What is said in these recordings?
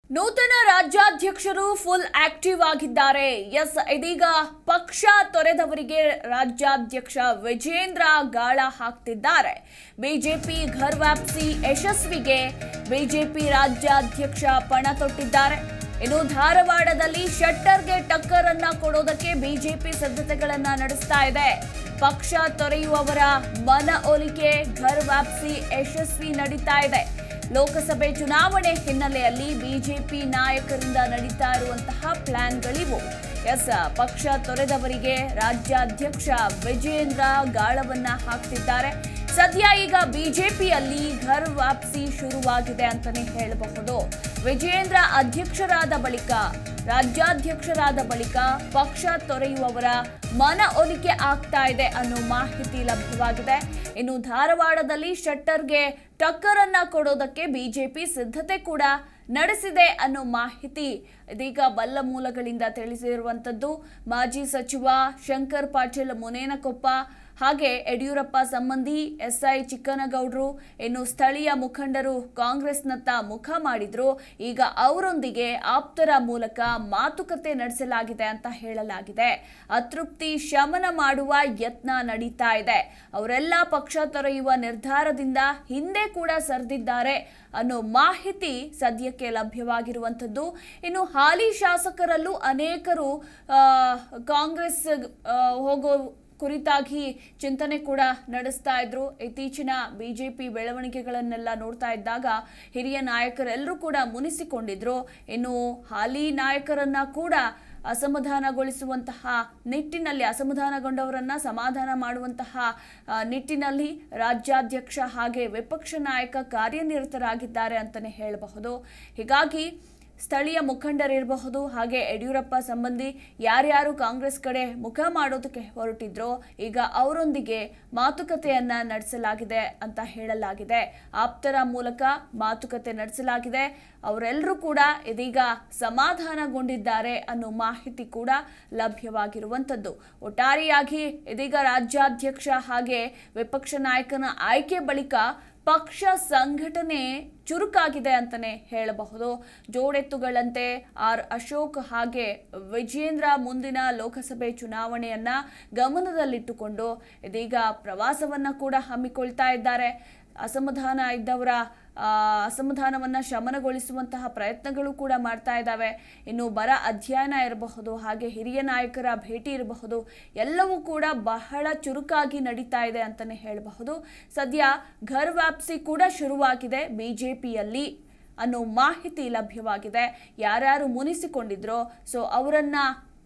ನೂತನ ರಾಜ್ಯಾಧ್ಯಕ್ಷರು full active ಆಗಿದ್ದಾರೆ ಎಸ್ ಇದೀಗ ಪಕ್ಷ ತೊರೆದವರಿಗೆ ರಾಜ್ಯಾಧ್ಯಕ್ಷ ವಿಜೇಂದ್ರ ಗಾಳ ಹಾಕ್ತಿದ್ದಾರೆ ಬಿಜೆಪಿ ಘರ್ ವ್ಯಾಪ್ಸಿ ಯಶಸ್ವಿಗೆ ಬಿಜೆಪಿ ರಾಜ್ಯಾಧ್ಯಕ್ಷ ಪಣ ತೊಟ್ಟಿದ್ದಾರೆ ಇನ್ನು ಧಾರವಾಡದಲ್ಲಿ ಶೆಟ್ಟರ್ಗೆ ಟಕ್ಕರ್ ಅನ್ನ ಕೊಡೋದಕ್ಕೆ ಬಿಜೆಪಿ ಸಿದ್ಧತೆಗಳನ್ನ ನಡೆಸ್ತಾ ಇದೆ ಪಕ್ಷ ತೊರೆಯುವವರ ಮನ ಒಲಿಕೆ ಘರ್ ವ್ಯಾಪ್ಸಿ ಯಶಸ್ವಿ ನಡೀತಾ ಇದೆ ಲೋಕಸಭೆ ಚುನಾವಣೆ ಹಿನ್ನೆಲೆಯಲ್ಲಿ ಬಿಜೆಪಿ ನಾಯಕರಿಂದ ನಡೀತಾ ಇರುವಂತಹ ಪ್ಲಾನ್ಗಳಿವು ಎಸ್ ಪಕ್ಷ ತೊರೆದವರಿಗೆ ರಾಜ್ಯಾಧ್ಯಕ್ಷ ವಿಜಯೇಂದ್ರ ಗಾಳವನ್ನ ಹಾಕ್ತಿದ್ದಾರೆ ಸದ್ಯ ಈಗ ಬಿಜೆಪಿಯಲ್ಲಿ ಘರ್ ವಾಪಸಿ ಶುರುವಾಗಿದೆ ಅಂತಾನೆ ಹೇಳಬಹುದು ವಿಜಯೇಂದ್ರ ಅಧ್ಯಕ್ಷರಾದ ಬಳಿಕ ರಾಜ್ಯಾಧ್ಯಕ್ಷರಾದ ಬಳಿಕ ಪಕ್ಷ ತೊರೆಯುವವರ ಮನ ಒಲಿಕೆ ಆಗ್ತಾ ಇದೆ ಅನ್ನೋ ಮಾಹಿತಿ ಲಭ್ಯವಾಗಿದೆ ಇನ್ನು ಧಾರವಾಡದಲ್ಲಿ ಶೆಟ್ಟರ್ಗೆ ಟಕ್ಕರ್ ಅನ್ನ ಕೊಡೋದಕ್ಕೆ ಬಿಜೆಪಿ ಸಿದ್ಧತೆ ಕೂಡ ನಡೆಸಿದೆ ಅನ್ನೋ ಮಾಹಿತಿ ಇದೀಗ ಬಲ್ಲ ಮೂಲಗಳಿಂದ ತಿಳಿಸಿರುವಂತದ್ದು ಮಾಜಿ ಸಚಿವ ಶಂಕರ್ ಪಾಟೀಲ್ ಮುನೇನಕೊಪ್ಪ ಹಾಗೆ ಯಡಿಯೂರಪ್ಪ ಸಂಬಂಧಿ ಎಸ್ಐ ಚಿಕ್ಕನಗೌಡರು ಇನ್ನು ಸ್ಥಳೀಯ ಮುಖಂಡರು ಕಾಂಗ್ರೆಸ್ನತ್ತ ಮುಖ ಮಾಡಿದ್ರು ಈಗ ಅವರೊಂದಿಗೆ ಆಪ್ತರ ಮೂಲಕ ಮಾತುಕತೆ ನಡೆಸಲಾಗಿದೆ ಅಂತ ಹೇಳಲಾಗಿದೆ ಅತೃಪ್ತಿ ಶಮನ ಮಾಡುವ ಯತ್ನ ನಡೀತಾ ಇದೆ ಅವರೆಲ್ಲ ಪಕ್ಷ ತೊರೆಯುವ ನಿರ್ಧಾರದಿಂದ ಹಿಂದೆ ಕೂಡ ಸರಿದಿದ್ದಾರೆ ಅನ್ನೋ ಮಾಹಿತಿ ಸದ್ಯಕ್ಕೆ ಲಭ್ಯವಾಗಿರುವಂಥದ್ದು ಇನ್ನು ಹಾಲಿ ಶಾಸಕರಲ್ಲೂ ಅನೇಕರು ಆ, ಕಾಂಗ್ರೆಸ್ ಆ, ಹೋಗೋ ಕುರಿತಾಗಿ ಚಿಂತನೆ ಕೂಡ ನಡೆಸ್ತಾ ಇದ್ರು ಇತ್ತೀಚಿನ ಬಿಜೆಪಿ ಬೆಳವಣಿಗೆಗಳನ್ನೆಲ್ಲ ನೋಡ್ತಾ ಇದ್ದಾಗ ಹಿರಿಯ ನಾಯಕರೆಲ್ಲರೂ ಕೂಡ ಮುನಿಸಿಕೊಂಡಿದ್ರು ಇನ್ನು ಹಾಲಿ ನಾಯಕರನ್ನ ಕೂಡ ಅಸಮಾಧಾನಗೊಳಿಸುವಂತಹ ನಿಟ್ಟಿನಲ್ಲಿ ಅಸಮಾಧಾನಗೊಂಡವರನ್ನ ಸಮಾಧಾನ ಮಾಡುವಂತಹ ಆ, ನಿಟ್ಟಿನಲ್ಲಿ ರಾಜ್ಯಾಧ್ಯಕ್ಷ ಹಾಗೆ ವಿಪಕ್ಷ ನಾಯಕ ಕಾರ್ಯನಿರತರಾಗಿದ್ದಾರೆ ಅಂತಾನೆ ಹೇಳಬಹುದು ಹೀಗಾಗಿ ಸ್ಥಳೀಯ ಮುಖಂಡರಿರಬಹುದು ಹಾಗೆ ಯಡಿಯೂರಪ್ಪ ಸಂಬಂಧಿ ಯಾರ್ಯಾರು ಕಾಂಗ್ರೆಸ್ ಕಡೆ ಮುಖ ಮಾಡೋದಕ್ಕೆ ಹೊರಟಿದ್ರೋ ಈಗ ಅವರೊಂದಿಗೆ ಮಾತುಕತೆಯನ್ನ ನಡೆಸಲಾಗಿದೆ ಅಂತ ಹೇಳಲಾಗಿದೆ ಆಪ್ತರ ಮೂಲಕ ಮಾತುಕತೆ ನಡೆಸಲಾಗಿದೆ ಅವರೆಲ್ಲರೂ ಕೂಡ ಇದೀಗ ಸಮಾಧಾನಗೊಂಡಿದ್ದಾರೆ ಅನ್ನೋ ಮಾಹಿತಿ ಕೂಡ ಲಭ್ಯವಾಗಿರುವಂಥದ್ದು ಒಟ್ಟಾರೆಯಾಗಿ ಇದೀಗ ರಾಜ್ಯಾಧ್ಯಕ್ಷ ಹಾಗೆ ವಿಪಕ್ಷ ನಾಯಕನ ಆಯ್ಕೆ ಬಳಿಕ ಪಕ್ಷ ಸಂಘಟನೆ ಚುರುಕಾಗಿದೆ ಅಂತಾನೆ ಹೇಳಬಹುದು ಜೋಡೆತ್ತುಗಳಂತೆ ಆರ್ ಅಶೋಕ್ ಹಾಗೆ ವಿಜೇಂದ್ರ ಮುಂದಿನ ಲೋಕಸಭೆ ಚುನಾವಣೆಯನ್ನ ಗಮನದಲ್ಲಿಟ್ಟುಕೊಂಡು ಇದೀಗ ಪ್ರವಾಸವನ್ನ ಕೂಡ ಹಮ್ಮಿಕೊಳ್ತಾ ಇದ್ದಾರೆ ಅಸಮಾಧಾನ ಇದ್ದವರ ಆ, ಅಸಮಾಧಾನವನ್ನ ಶಮನಗೊಳಿಸುವಂತಹ ಪ್ರಯತ್ನಗಳು ಕೂಡ ಮಾಡ್ತಾ ಇದ್ದಾವೆ ಇನ್ನು ಬರ ಅಧ್ಯಯನ ಇರಬಹುದು ಹಾಗೆ ಹಿರಿಯ ನಾಯಕರ ಭೇಟಿ ಇರಬಹುದು ಎಲ್ಲವೂ ಕೂಡ ಬಹಳ ಚುರುಕಾಗಿ ನಡೀತಾ ಇದೆ ಅಂತಾನೆ ಹೇಳಬಹುದು ಸದ್ಯ ಘರ್ ವ್ಯಾಪ್ಸಿ ಕೂಡ ಶುರುವಾಗಿದೆ ಬಿಜೆಪಿಯಲ್ಲಿ ಅನ್ನೋ ಮಾಹಿತಿ ಲಭ್ಯವಾಗಿದೆ ಯಾರ್ಯಾರು ಮುನಿಸಿಕೊಂಡಿದ್ರೋ ಸೊ ಅವರನ್ನ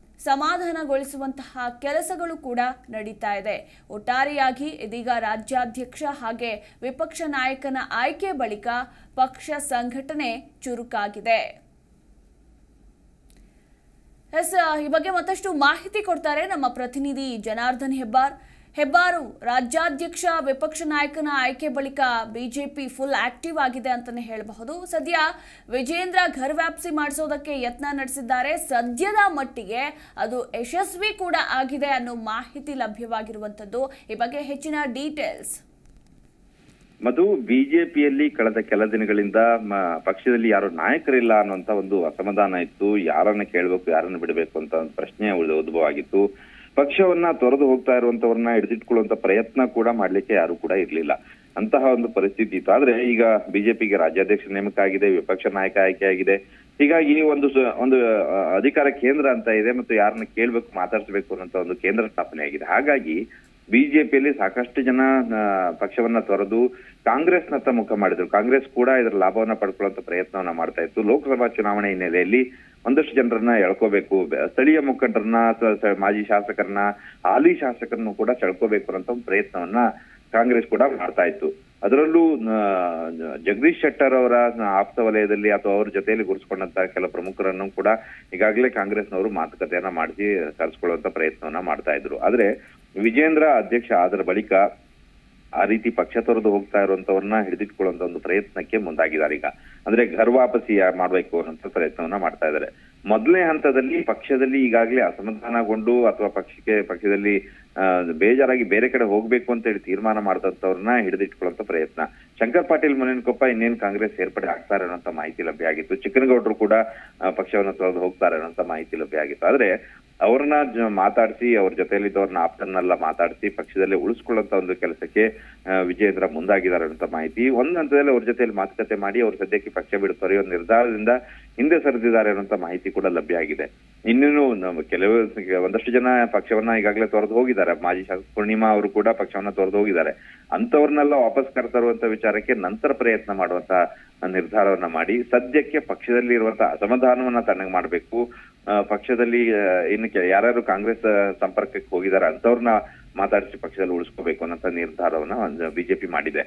ಸಮಾಧಾನಗೊಳಿಸುವಂತಹ ಕೆಲಸಗಳು ಕೂಡ ನಡೀತಾ ಇದೆ ಒಟ್ಟಾರೆಯಾಗಿ ಇದೀಗ ರಾಜ್ಯಾಧ್ಯಕ್ಷ ಹಾಗೆ ವಿಪಕ್ಷ ನಾಯಕನ ಆಯ್ಕೆ ಬಳಿಕ ಪಕ್ಷ ಸಂಘಟನೆ ಚುರುಕಾಗಿದೆ ಎಸ್ ಈ ಬಗ್ಗೆ ಮತ್ತಷ್ಟು ಮಾಹಿತಿ ಕೊಡ್ತಾರೆ ನಮ್ಮ ಪ್ರತಿನಿಧಿ ಜನಾರ್ದನ್ ಹೆಬ್ಬಾರ್ ಹೆಬ್ಬಾರು ರಾಜ್ಯಾಧ್ಯಕ್ಷ ವಿಪಕ್ಷ ನಾಯಕನ ಆಯ್ಕೆ ಬಳಿಕ ಬಿಜೆಪಿ ಫುಲ್ ಆಕ್ಟಿವ್ ಆಗಿದೆ ಅಂತಾನೆ ಹೇಳಬಹುದು ಸದ್ಯ ವಿಜೇಂದ್ರ ಘರ್ ವ್ಯಾಪ್ಸಿ ಮಾಡಿಸೋದಕ್ಕೆ ಯತ್ನ ನಡೆಸಿದ್ದಾರೆ ಸದ್ಯದ ಮಟ್ಟಿಗೆ ಅದು ಯಶಸ್ವಿ ಕೂಡ ಆಗಿದೆ ಅನ್ನೋ ಮಾಹಿತಿ ಲಭ್ಯವಾಗಿರುವಂತದ್ದು ಈ ಬಗ್ಗೆ ಹೆಚ್ಚಿನ ಡೀಟೇಲ್ಸ್ ಮಧು ಬಿಜೆಪಿಯಲ್ಲಿ ಕಳೆದ ಕೆಲ ದಿನಗಳಿಂದ ಮ, ಪಕ್ಷದಲ್ಲಿ ಯಾರು ನಾಯಕರಿಲ್ಲ ಅನ್ನುವಂತ ಒಂದು ಅಸಮಾಧಾನ ಇತ್ತು ಯಾರನ್ನ ಕೇಳಬೇಕು ಯಾರನ್ನ ಬಿಡಬೇಕು ಅಂತ ಒಂದು ಪ್ರಶ್ನೆ ಉದ್- ಉದ್ಭವ ಆಗಿತ್ತು ಪಕ್ಷವನ್ನ ತೊರೆದು ಹೋಗ್ತಾ ಇರುವಂತವ್ರನ್ನ ಹಿಡಿದಿಟ್ಕೊಳ್ಳುವಂತ ಪ್ರಯತ್ನ ಕೂಡ ಮಾಡ್ಲಿಕ್ಕೆ ಯಾರು ಕೂಡ ಇರ್ಲಿಲ್ಲ ಅಂತಹ ಒಂದು ಪರಿಸ್ಥಿತಿ ಇತ್ತು ಆದ್ರೆ ಈಗ ಬಿಜೆಪಿಗೆ ರಾಜ್ಯಾಧ್ಯಕ್ಷ ನೇಮಕ ಆಗಿದೆ ವಿಪಕ್ಷ ನಾಯಕ ಆಯ್ಕೆ ಆಗಿದೆ ಹೀಗಾಗಿ ಒಂದು ಸ- ಒಂದು ಆ, ಅಧಿಕಾರ ಕೇಂದ್ರ ಅಂತ ಇದೆ ಮತ್ತು ಯಾರನ್ನ ಕೇಳ್ಬೇಕು ಮಾತಾಡ್ಸ್ಬೇಕು ಅನ್ನೋಂತ ಒಂದು ಕೇಂದ್ರ ಸ್ಥಾಪನೆ ಆಗಿದೆ ಹಾಗಾಗಿ ಬಿಜೆಪಿಯಲ್ಲಿ ಸಾಕಷ್ಟು ಜನ ಆ, ಪಕ್ಷವನ್ನ ತೊರೆದು ಕಾಂಗ್ರೆಸ್ನತ್ತ ಮುಖ ಮಾಡಿದ್ರು ಕಾಂಗ್ರೆಸ್ ಕೂಡ ಇದರ ಲಾಭವನ್ನ ಪಡ್ಕೊಳ್ಳುವಂತ ಪ್ರಯತ್ನವನ್ನ ಮಾಡ್ತಾ ಇತ್ತು ಲೋಕಸಭಾ ಚುನಾವಣೆ ಹಿನ್ನೆಲೆಯಲ್ಲಿ ಒಂದಷ್ಟು ಜನರನ್ನ ಎಳ್ಕೋಬೇಕು ಬೆ- ಸ್ಥಳೀಯ ಮುಖಂಡರನ್ನ ಸ- ಸ- ಮಾಜಿ ಶಾಸಕರನ್ನ ಹಾಲಿ ಶಾಸಕರನ್ನು ಕೂಡ ಸೆಳ್ಕೋಬೇಕು ಅನ್ನೋ ಒಂದು ಪ್ರಯತ್ನವನ್ನ ಕಾಂಗ್ರೆಸ್ ಕೂಡ ಮಾಡ್ತಾ ಇತ್ತು ಅದರಲ್ಲೂ ಆ, ಜಗದೀಶ್ ಶೆಟ್ಟರ್ ಅವರ ಆಪ್ತ ವಲಯದಲ್ಲಿ ಅಥವಾ ಅವ್ರ ಜೊತೆಯಲ್ಲಿ ಗುರುಸ್ಕೊಂಡಂತ ಕೆಲ ಪ್ರಮುಖರನ್ನು ಕೂಡ ಈಗಾಗಲೇ ಕಾಂಗ್ರೆಸ್ನವರು ಮಾತುಕತೆಯನ್ನ ಮಾಡಿಸಿ ಕರೆಸ್ಕೊಳ್ಳುವಂತ ಪ್ರಯತ್ನವನ್ನ ಮಾಡ್ತಾ ಇದ್ರು ಆದ್ರೆ ವಿಜೇಂದ್ರ ಅಧ್ಯಕ್ಷ ಆದರ ಬಳಿಕ ಆ ರೀತಿ ಪಕ್ಷ ತೊರೆದು ಹೋಗ್ತಾ ಇರುವಂತವ್ರನ್ನ ಹಿಡಿದಿಟ್ಕೊಳ್ಳುವಂತ ಒಂದು ಪ್ರಯತ್ನಕ್ಕೆ ಮುಂದಾಗಿದ್ದಾರೆ ಈಗ ಅಂದ್ರೆ ಘರ್ ವಾಪಸಿ ಮಾಡ್ಬೇಕು ಅನ್ನೋ ಪ್ರಯತ್ನವನ್ನ ಮಾಡ್ತಾ ಇದ್ದಾರೆ ಮೊದಲನೇ ಹಂತದಲ್ಲಿ ಪಕ್ಷದಲ್ಲಿ ಈಗಾಗಲೇ ಅಸಮಾಧಾನಗೊಂಡು ಅಥವಾ ಪಕ್ಷಕ್ಕೆ ಪಕ್ಷದಲ್ಲಿ ಆ, ಬೇಜಾರಾಗಿ ಬೇರೆ ಕಡೆ ಹೋಗ್ಬೇಕು ಅಂತ ಹೇಳಿ ತೀರ್ಮಾನ ಮಾಡಿದಂತವ್ರನ್ನ ಹಿಡಿದಿಟ್ಕೊಳ್ಳುವಂತ ಪ್ರಯತ್ನ ಶಂಕರ್ ಪಾಟೀಲ್ ಮುನೇನಕೊಪ್ಪ ಇನ್ನೇನ್ ಕಾಂಗ್ರೆಸ್ ಸೇರ್ಪಡೆ ಆಗ್ತಾರೆ ಅನ್ನೋಂತ ಮಾಹಿತಿ ಲಭ್ಯ ಆಗಿತ್ತು ಚಿಕ್ಕನಗೌಡರು ಕೂಡ ಆ, ಪಕ್ಷವನ್ನ ತೊರೆದು ಹೋಗ್ತಾರೆ ಅನ್ನೋಂತ ಮಾಹಿತಿ ಲಭ್ಯ ಆಗಿತ್ತು ಆದ್ರೆ ಅವ್ರನ್ನ ಜ- ಮಾತಾಡಿಸಿ ಅವ್ರ ಜೊತೆಯಲ್ಲಿದ್ದವ್ರನ್ನ ಆಪ್ತನ್ನೆಲ್ಲ ಮಾತಾಡಿಸಿ ಪಕ್ಷದಲ್ಲೇ ಉಳಿಸ್ಕೊಳ್ಳುವಂತ ಒಂದು ಕೆಲಸಕ್ಕೆ ಆ, ವಿಜಯೇಂದ್ರ ಮುಂದಾಗಿದ್ದಾರೆ ಅಂತ ಮಾಹಿತಿ ಒಂದ್ ಹಂತದಲ್ಲಿ ಅವ್ರ ಜೊತೆಯಲ್ಲಿ ಮಾತುಕತೆ ಮಾಡಿ ಅವ್ರ ಸದ್ಯಕ್ಕೆ ಪಕ್ಷ ಬಿಡು ತೊರೆಯೋ ನಿರ್ಧಾರದಿಂದ ಹಿಂದೆ ಸರಿದಿದ್ದಾರೆ ಅನ್ನೋಂತ ಮಾಹಿತಿ ಕೂಡ ಲಭ್ಯ ಆಗಿದೆ ಇನ್ನೇನು ನಮ್ಮ ಕೆಲವು ಒಂದಷ್ಟು ಜನ ಪಕ್ಷವನ್ನ ಈಗಾಗಲೇ ತೊರೆದು ಹೋಗಿದ್ದಾರೆ ಮಾಜಿ ಶಾಸಕ ಪೂರ್ಣಿಮಾ ಅವರು ಕೂಡ ಪಕ್ಷವನ್ನ ತೊರೆದು ಹೋಗಿದ್ದಾರೆ ಅಂತವ್ರನ್ನೆಲ್ಲ ವಾಪಸ್ ಕರ್ತರುವಂತ ವಿಚಾರಕ್ಕೆ ನಂತರ ಪ್ರಯತ್ನ ಮಾಡುವಂತ ನಿರ್ಧಾರವನ್ನ ಮಾಡಿ ಸದ್ಯಕ್ಕೆ ಪಕ್ಷದಲ್ಲಿ ಇರುವಂತ ಅಸಮಾಧಾನವನ್ನ ತಣ್ಣಗೆ ಮಾಡಬೇಕು ಪಕ್ಷದಲ್ಲಿ ಆ, ಇನ್ನು ಕೆ- ಯಾರ್ಯಾರು ಕಾಂಗ್ರೆಸ್ ಆ, ಸಂಪರ್ಕಕ್ಕೆ ಹೋಗಿದ್ದಾರೆ ಅಂತವ್ರನ್ನ ಮಾತಾಡಿಸಿ ಪಕ್ಷದಲ್ಲಿ ಉಳಿಸ್ಕೋಬೇಕು ಅನ್ನೋ ನಿರ್ಧಾರವನ್ನ ಬಿಜೆಪಿ ಮಾಡಿದೆ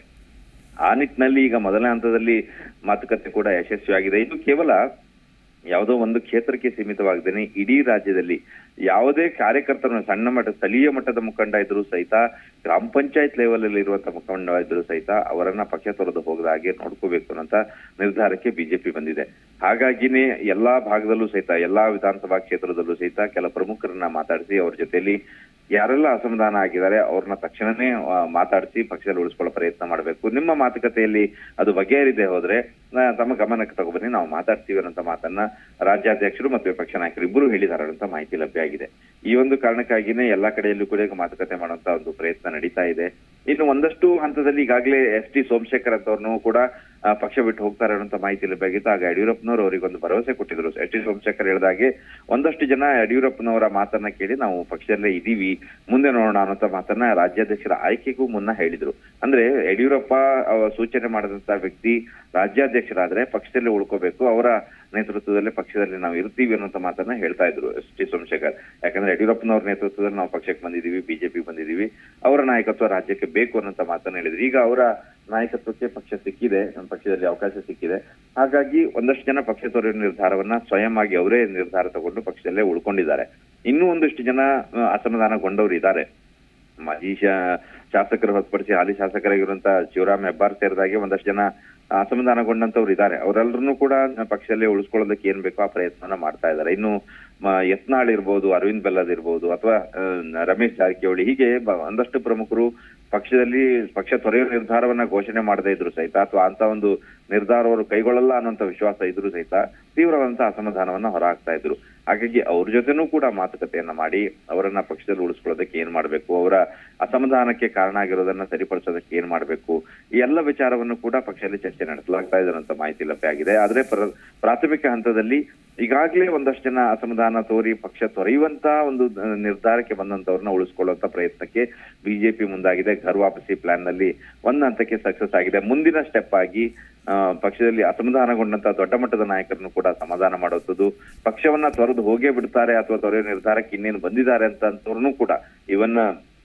ಆ ನಿಟ್ಟಿನಲ್ಲಿ ಈಗ ಮೊದಲನೇ ಹಂತದಲ್ಲಿ ಮಾತುಕತೆ ಕೂಡ ಯಶಸ್ವಿಯಾಗಿದೆ ಇದು ಕೇವಲ ಯಾವುದೋ ಒಂದು ಕ್ಷೇತ್ರಕ್ಕೆ ಸೀಮಿತವಾಗದೇನೆ ಇಡೀ ರಾಜ್ಯದಲ್ಲಿ ಯಾವುದೇ ಕಾರ್ಯಕರ್ತರನ್ನು ಸಣ್ಣ ಮಟ್ಟ ಸ್ಥಳೀಯ ಮಟ್ಟದ ಮುಖಂಡ ಇದ್ರು ಸಹಿತ ಗ್ರಾಮ ಪಂಚಾಯತ್ ಲೆವೆಲ್ ಅಲ್ಲಿ ಇರುವಂತ ಮುಖಂಡ ಇದ್ರು ಸಹಿತ ಅವರನ್ನ ಪಕ್ಷ ತೊರೆದು ಹೋಗದ ಹಾಗೆ ನೋಡ್ಕೋಬೇಕು ಅನ್ನೋಂತ ನಿರ್ಧಾರಕ್ಕೆ ಬಿಜೆಪಿ ಬಂದಿದೆ ಹಾಗಾಗಿನೇ ಎಲ್ಲಾ ಭಾಗದಲ್ಲೂ ಸಹಿತ ಎಲ್ಲಾ ವಿಧಾನಸಭಾ ಕ್ಷೇತ್ರದಲ್ಲೂ ಸಹಿತ ಕೆಲ ಪ್ರಮುಖರನ್ನ ಮಾತಾಡಿಸಿ ಅವ್ರ ಜೊತೆಲಿ ಯಾರೆಲ್ಲ ಅಸಮಾಧಾನ ಆಗಿದ್ದಾರೆ ಅವ್ರನ್ನ ತಕ್ಷಣನೇ ಆ, ಮಾತಾಡಿಸಿ ಪಕ್ಷದಲ್ಲಿ ಉಳಿಸ್ಕೊಳ್ಳೋ ಪ್ರಯತ್ನ ಮಾಡಬೇಕು ನಿಮ್ಮ ಮಾತುಕತೆಯಲ್ಲಿ ಅದು ಬಗೆಹರಿದೆ ಹೋದ್ರೆ ಆ, ತಮ್ಮ ಗಮನಕ್ಕೆ ತಗೊಬನ್ನಿ ನಾವು ಮಾತಾಡ್ತೀವಿ ಅನ್ನೋ ಮಾತನ್ನ ರಾಜ್ಯಾಧ್ಯಕ್ಷರು ಮತ್ತು ವಿಪಕ್ಷ ನಾಯಕರು ಇಬ್ಬರು ಹೇಳಿದ್ದಾರೆ ಅಂತ ಮಾಹಿತಿ ಲಭ್ಯ ಆಗಿದೆ ಈ ಒಂದು ಕಾರಣಕ್ಕಾಗಿನೇ ಎಲ್ಲಾ ಕಡೆಯಲ್ಲೂ ಕೂಡ ಈಗ ಮಾತುಕತೆ ಮಾಡುವಂತ ಒಂದು ಪ್ರಯತ್ನ ನಡೀತಾ ಇದೆ ಇನ್ನು ಒಂದಷ್ಟು ಹಂತದಲ್ಲಿ ಈಗಾಗಲೇ ಎಸ್ ಟಿ ಸೋಮಶೇಖರ್ ಅಂತವ್ರನ್ನು ಕೂಡ ಆ, ಪಕ್ಷ ಬಿಟ್ಟು ಹೋಗ್ತಾರೆ ಅನ್ನೋ ಮಾಹಿತಿ ಲಭ್ಯ ಆಗ ಯಡಿಯೂರಪ್ಪನವರು ಅವರಿಗೊಂದು ಭರವಸೆ ಕೊಟ್ಟಿದ್ರು ಎಸ್ ಟಿ ಸೋಮಶೇಖರ್ ಹೇಳಿದಾಗೆ ಒಂದಷ್ಟು ಜನ ಯಡಿಯೂರಪ್ಪನವರ ಮಾತನ್ನ ಕೇಳಿ ನಾವು ಪಕ್ಷದಲ್ಲೇ ಇದೀವಿ ಮುಂದೆ ನೋಡೋಣ ಅನ್ನೋ ಮಾತನ್ನ ರಾಜ್ಯಾಧ್ಯಕ್ಷರ ಆಯ್ಕೆಗೂ ಮುನ್ನ ಹೇಳಿದ್ರು ಅಂದ್ರೆ ಯಡಿಯೂರಪ್ಪ ಅವ ಸೂಚನೆ ಮಾಡಿದಂತ ವ್ಯಕ್ತಿ ರಾಜ್ಯಾಧ್ಯಕ್ಷರಾದ್ರೆ ಪಕ್ಷದಲ್ಲೇ ಉಳ್ಕೋಬೇಕು ಅವರ ನೇತೃತ್ವದಲ್ಲೇ ಪಕ್ಷದಲ್ಲಿ ನಾವು ಇರ್ತೀವಿ ಅನ್ನೋ ಮಾತನ್ನ ಹೇಳ್ತಾ ಇದ್ರು ಎಸ್ ಟಿ ಸೋಮಶೇಖರ್ ಯಾಕಂದ್ರೆ ಯಡಿಯೂರಪ್ಪನವ್ರ ನೇತೃತ್ವದಲ್ಲಿ ನಾವು ಪಕ್ಷಕ್ಕೆ ಬಂದಿದೀವಿ ಬಿಜೆಪಿ ಬಂದಿದೀವಿ ಅವರ ನಾಯಕತ್ವ ರಾಜ್ಯಕ್ಕೆ ಬೇಕು ಅನ್ನೋ ಮಾತನ್ನ ಹೇಳಿದ್ರು ಈಗ ಅವರ ನಾಯಕತ್ವಕ್ಕೆ ಪಕ್ಷ ಸಿಕ್ಕಿದೆ ಪಕ್ಷದಲ್ಲಿ ಅವಕಾಶ ಸಿಕ್ಕಿದೆ ಹಾಗಾಗಿ ಒಂದಷ್ಟು ಜನ ಪಕ್ಷ ತೊರೆಯುವ ನಿರ್ಧಾರವನ್ನ ಸ್ವಯಂ ಆಗಿ ಅವರೇ ನಿರ್ಧಾರ ತಗೊಂಡು ಪಕ್ಷದಲ್ಲೇ ಉಳ್ಕೊಂಡಿದ್ದಾರೆ ಇನ್ನೂ ಒಂದಷ್ಟು ಜನ ಆ, ಅಸಮಾಧಾನಗೊಂಡವರು ಇದ್ದಾರೆ ಮಾಜಿ ಶಾ- ಶಾಸಕರು ಹೊರತುಪಡಿಸಿ ಹಾಲಿ ಶಾಸಕರಾಗಿರುವಂತ ಶಿವರಾಮ್ ಹೆಬ್ಬಾರ್ ಸೇರಿದಾಗೆ ಒಂದಷ್ಟು ಜನ ಅಸಮಾಧಾನಗೊಂಡಂತವ್ರು ಇದ್ದಾರೆ ಅವರೆಲ್ಲರನ್ನೂ ಕೂಡ ಪಕ್ಷದಲ್ಲೇ ಉಳಿಸ್ಕೊಳ್ಳೋದಕ್ಕೆ ಏನ್ ಬೇಕೋ ಆ ಪ್ರಯತ್ನನ ಮಾಡ್ತಾ ಇದ್ದಾರೆ ಇನ್ನು ಮ- ಯತ್ನಾಳ್ ಇರ್ಬೋದು ಅರವಿಂದ್ ಬೆಲ್ಲದ್ ಇರ್ಬೋದು ಅಥವಾ ರಮೇಶ್ ಜಾರಕಿಹೊಳಿ ಹೀಗೆ ಬ- ಒಂದಷ್ಟು ಪ್ರಮುಖರು ಪಕ್ಷದಲ್ಲಿ ಪಕ್ಷ ತೊರೆಯುವ ನಿರ್ಧಾರವನ್ನ ಘೋಷಣೆ ಮಾಡದೇ ಇದ್ರು ಸಹಿತ ಅಥವಾ ಅಂತ ಒಂದು ನಿರ್ಧಾರ ಅವರು ಕೈಗೊಳ್ಳಲ್ಲ ಅನ್ನೋಂತ ವಿಶ್ವಾಸ ಇದ್ರು ಸಹಿತ ತೀವ್ರವಾದಂತ ಅಸಮಾಧಾನವನ್ನ ಹೊರಹಾಕ್ತಾ ಇದ್ರು ಹಾಗಾಗಿ ಅವ್ರ ಜೊತೆನೂ ಕೂಡ ಮಾತುಕತೆಯನ್ನ ಮಾಡಿ ಅವರನ್ನ ಪಕ್ಷದಲ್ಲಿ ಉಳಿಸ್ಕೊಳ್ಳೋದಕ್ಕೆ ಏನ್ ಮಾಡ್ಬೇಕು ಅವರ ಅಸಮಾಧಾನಕ್ಕೆ ಕಾರಣ ಆಗಿರೋದನ್ನ ಸರಿಪಡಿಸೋದಕ್ಕೆ ಏನ್ ಮಾಡ್ಬೇಕು ಈ ಎಲ್ಲ ವಿಚಾರವನ್ನು ಕೂಡ ಪಕ್ಷದಲ್ಲಿ ಚರ್ಚೆ ನಡೆಸಲಾಗ್ತಾ ಇದೆ ಅಂತ ಮಾಹಿತಿ ಲಭ್ಯ ಆಗಿದೆ ಆದ್ರೆ ಪ್ರ- ಪ್ರಾಥಮಿಕ ಹಂತದಲ್ಲಿ ಈಗಾಗಲೇ ಒಂದಷ್ಟು ಜನ ಅಸಮಾಧಾನ ತೋರಿ ಪಕ್ಷ ತೊರೆಯುವಂತ ಒಂದು ಆ, ನಿರ್ಧಾರಕ್ಕೆ ಬಂದಂತವ್ರನ್ನ ಉಳಿಸ್ಕೊಳ್ಳುವಂತ ಪ್ರಯತ್ನಕ್ಕೆ ಬಿಜೆಪಿ ಮುಂದಾಗಿದೆ ಘರ್ ವಾಪಸಿ ಪ್ಲಾನ್ ನಲ್ಲಿ ಒಂದ್ ಹಂತಕ್ಕೆ ಸಕ್ಸಸ್ ಆಗಿದೆ ಮುಂದಿನ ಸ್ಟೆಪ್ ಆಗಿ ಆ, ಪಕ್ಷದಲ್ಲಿ ಅಸಮಾಧಾನಗೊಂಡಂತ ದೊಡ್ಡ ಮಟ್ಟದ ನಾಯಕರನ್ನು ಕೂಡ ಸಮಾಧಾನ ಮಾಡುವಂಥದ್ದು ಪಕ್ಷವನ್ನ ತೊರೆದು ಹೋಗೇ ಬಿಡ್ತಾರೆ ಅಥವಾ ತೊರೆಯೋ ನಿರ್ಧಾರಕ್ಕೆ ಇನ್ನೇನು ಬಂದಿದ್ದಾರೆ ಅಂತ ಅಂತವ್ರನ್ನೂ ಕೂಡ ಇವನ್ನ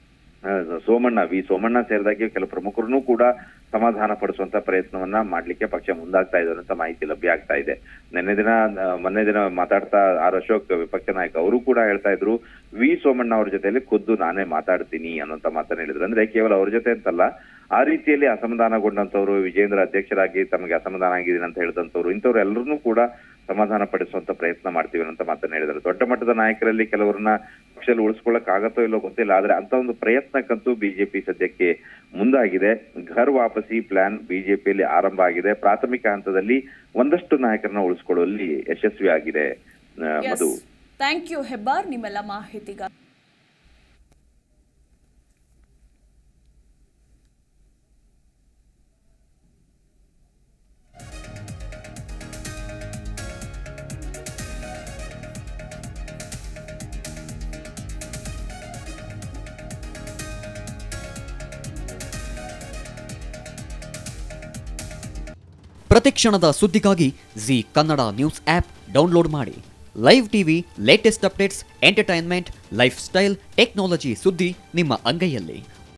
ಆ, ಸೋಮಣ್ಣ ವಿ ಸೋಮಣ್ಣ ಸೇರಿದಾಗೆ ಕೆಲವು ಪ್ರಮುಖರನ್ನು ಕೂಡ ಸಮಾಧಾನ ಪಡಿಸುವಂತ ಪ್ರಯತ್ನವನ್ನ ಮಾಡ್ಲಿಕ್ಕೆ ಪಕ್ಷ ಮುಂದಾಗ್ತಾ ಇದ್ದಾರೆ ಅಂತ ಮಾಹಿತಿ ಲಭ್ಯ ಆಗ್ತಾ ಇದೆ ನಿನ್ನೆ ದಿನ ಆ, ಮೊನ್ನೆ ದಿನ ಮಾತಾಡ್ತಾ ಆರ್ ಅಶೋಕ್ ವಿಪಕ್ಷ ನಾಯಕ ಅವರು ಕೂಡ ಹೇಳ್ತಾ ಇದ್ರು ವಿ ಸೋಮಣ್ಣ ಅವ್ರ ಜೊತೆಯಲ್ಲಿ ಖುದ್ದು ನಾನೇ ಮಾತಾಡ್ತೀನಿ ಅನ್ನೋಂತ ಮಾತನ್ನ ಹೇಳಿದ್ರು ಅಂದ್ರೆ ಕೇವಲ ಅವ್ರ ಜೊತೆ ಅಂತಲ್ಲ ಆ ರೀತಿಯಲ್ಲಿ ಅಸಮಾಧಾನಗೊಂಡಂತವ್ರು ವಿಜೇಂದ್ರ ಅಧ್ಯಕ್ಷರಾಗಿ ತಮಗೆ ಅಸಮಾಧಾನ ಆಗಿದ್ದೀನಿ ಅಂತ ಹೇಳಿದಂತವ್ರು ಇಂಥವ್ರು ಎಲ್ಲರನ್ನೂ ಕೂಡ ಸಮಾಧಾನ ಪಡಿಸುವಂತ ಪ್ರಯತ್ನ ಮಾಡ್ತೀವಿ ಅಂತ ಮಾತನ್ನ ಹೇಳಿದ್ರು ದೊಡ್ಡ ಮಟ್ಟದ ನಾಯಕರಲ್ಲಿ ಕೆಲವರನ್ನ ಪಕ್ಷದಲ್ಲಿ ಉಳಿಸ್ಕೊಳ್ಳಕ್ ಆಗತ್ತೋ ಇಲ್ಲೋ ಗೊತ್ತಿಲ್ಲ ಆದ್ರೆ ಅಂತ ಒಂದು ಪ್ರಯತ್ನಕ್ಕಂತೂ ಬಿಜೆಪಿ ಸದ್ಯಕ್ಕೆ ಮುಂದಾಗಿದೆ ಘರ್ ವಾಪಸಿ ಪ್ಲಾನ್ ಬಿಜೆಪಿಯಲ್ಲಿ ಆರಂಭ ಆಗಿದೆ ಪ್ರಾಥಮಿಕ ಹಂತದಲ್ಲಿ ಒಂದಷ್ಟು ನಾಯಕರನ್ನ ಉಳಿಸ್ಕೊಳ್ಳುವಲ್ಲಿ ಯಶಸ್ವಿ ಆಗಿದೆ ಆ, ಮಧು ಥ್ಯಾಂಕ್ ಯು ಹೆಬ್ಬಾರ್ ನಿಮ್ಮೆಲ್ಲ ಮಾಹಿತಿಗಾಗಿ ಪ್ರತಿಕ್ಷಣದ ಸುದ್ದಿಗಾಗಿ Zee Kannada news app download ಮಾಡಿ live TV latest updates entertainment lifestyle technology ಸುದ್ದಿ ನಿಮ್ಮ ಅಂಗೈಯಲ್ಲಿ